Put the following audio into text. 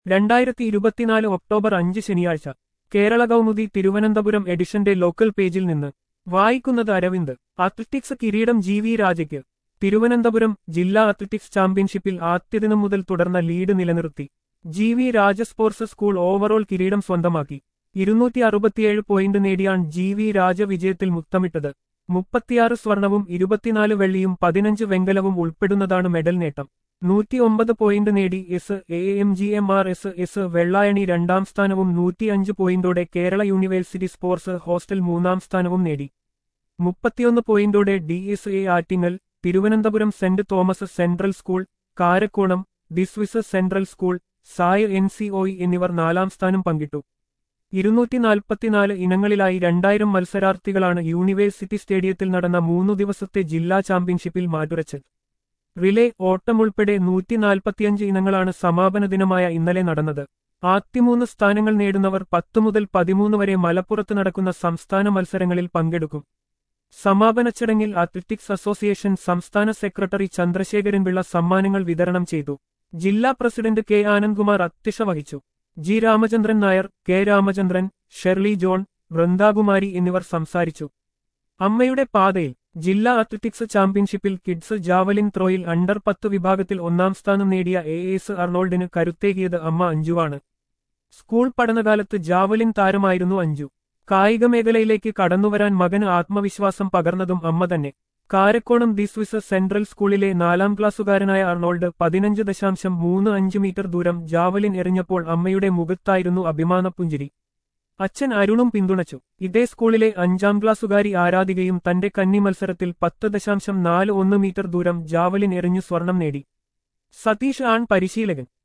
രണ്ടായിരത്തി ഇരുപത്തിനാല് ഒക്ടോബർ അഞ്ച് ശനിയാഴ്ച കേരള കൗമുദി തിരുവനന്തപുരം എഡിഷന്റെ ലോക്കൽ പേജിൽ നിന്ന് വായിക്കുന്നത് അരവിന്ദ് അത്ലറ്റിക്സ് കിരീടം ജി വി രാജയ്ക്ക് തിരുവനന്തപുരം ജില്ലാ അത്ലറ്റിക്സ് ചാമ്പ്യൻഷിപ്പിൽ ആദ്യദിനം മുതൽ തുടർന്ന ലീഡ് നിലനിർത്തി G V Raja sports school overall കിരീടം സ്വന്തമാക്കി ഇരുന്നൂറ്റി അറുപത്തിയേഴ് പോയിന്റ് നേടിയാണ് ജി വി രാജ വിജയത്തിൽ മുത്തമിട്ടത് മുപ്പത്തിയാറ് സ്വർണവും ഇരുപത്തിനാല് വെള്ളിയും പതിനഞ്ച് വെങ്കലവും ഉൾപ്പെടുന്നതാണ് മെഡൽ നേട്ടം നൂറ്റി ഒമ്പത് പോയിന്റ് നേടി S A M G M R S S Vellayani രണ്ടാം സ്ഥാനവും നൂറ്റിയഞ്ച് പോയിന്റോടെ കേരള യൂണിവേഴ്സിറ്റി സ്പോർട്സ് ഹോസ്റ്റൽ മൂന്നാം സ്ഥാനവും നേടി മുപ്പത്തിയൊന്ന് പോയിന്റോടെ D S A Attingal Thiruvananthapuram saint Thomas central school Karakonam ദിസ്വിസ് central school SAI N C OE എന്നിവർ നാലാം സ്ഥാനം പങ്കിട്ടു ഇരുന്നൂറ്റി നാൽപ്പത്തിനാല് ഇനങ്ങളിലായി രണ്ടായിരം മത്സരാർത്ഥികളാണ് യൂണിവേഴ്സിറ്റി സ്റ്റേഡിയത്തിൽ നടന്ന മൂന്നു ദിവസത്തെ ജില്ലാ ചാമ്പ്യൻഷിപ്പിൽ മാറ്റുരച്ചത് റിലേ ഓട്ടം ഉൾപ്പെടെ നൂറ്റി നാൽപ്പത്തിയഞ്ച് ഇനങ്ങളാണ് സമാപന ദിനമായ ഇന്നലെ നടന്നത് ആദ്യമൂന്ന് സ്ഥാനങ്ങൾ നേടുന്നവർ പത്ത് മുതൽ പതിമൂന്ന് വരെ മലപ്പുറത്ത് നടക്കുന്ന സംസ്ഥാന മത്സരങ്ങളിൽ പങ്കെടുക്കും സമാപന ചടങ്ങിൽ അത്ലറ്റിക്സ് അസോസിയേഷൻ സംസ്ഥാന സെക്രട്ടറി ചന്ദ്രശേഖരൻ പിള്ള സമ്മാനങ്ങൾ വിതരണം ചെയ്തു ജില്ലാ പ്രസിഡന്റ് കെ ആനന്ദ്കുമാർ അധ്യക്ഷ വഹിച്ചു G Ramachandran Nair K Ramachandran Shirley John Vrindakumari എന്നിവർ സംസാരിച്ചു അമ്മയുടെ പാതയിൽ ജില്ലാ അത്ലറ്റിക്സ് ചാമ്പ്യൻഷിപ്പിൽ കിഡ്സ് ജാവലിൻ ത്രോയിൽ അണ്ടർ പത്ത് വിഭാഗത്തിൽ ഒന്നാം സ്ഥാനം നേടിയ എ എസ് അർണോൾഡിന് കരുത്തേകിയത് അമ്മ അഞ്ജുവാണ് സ്കൂൾ പഠനകാലത്ത് ജാവലിൻ താരമായിരുന്നു അഞ്ജു കായിക മേഖലയിലേക്ക് കടന്നുവരാൻ മകന് ആത്മവിശ്വാസം പകർന്നതും അമ്മ തന്നെ കാരക്കോണം ദി സ്വിസ് സെൻട്രൽ സ്കൂളിലെ നാലാം ക്ലാസ്സുകാരനായ അർണോൾഡ് പതിനഞ്ച് ദശാംശം മൂന്ന് അഞ്ച് മീറ്റർ ദൂരം ജാവലിൻ എറിഞ്ഞപ്പോൾ അമ്മയുടെ മുഖത്തായിരുന്നു അഭിമാനപ്പുഞ്ചിരി അച്ഛൻ അരുണും പിന്തുണച്ചു ഇതേ സ്കൂളിലെ അഞ്ചാം ക്ലാസ്സുകാരി ആരാധികയും തന്റെ കന്നി മത്സരത്തിൽ പത്ത് ദശാംശം നാല് ഒന്ന് മീറ്റർ ദൂരം ജാവലിൻ എറിഞ്ഞു സ്വർണം നേടി സതീഷ് ആൺ പരിശീലകൻ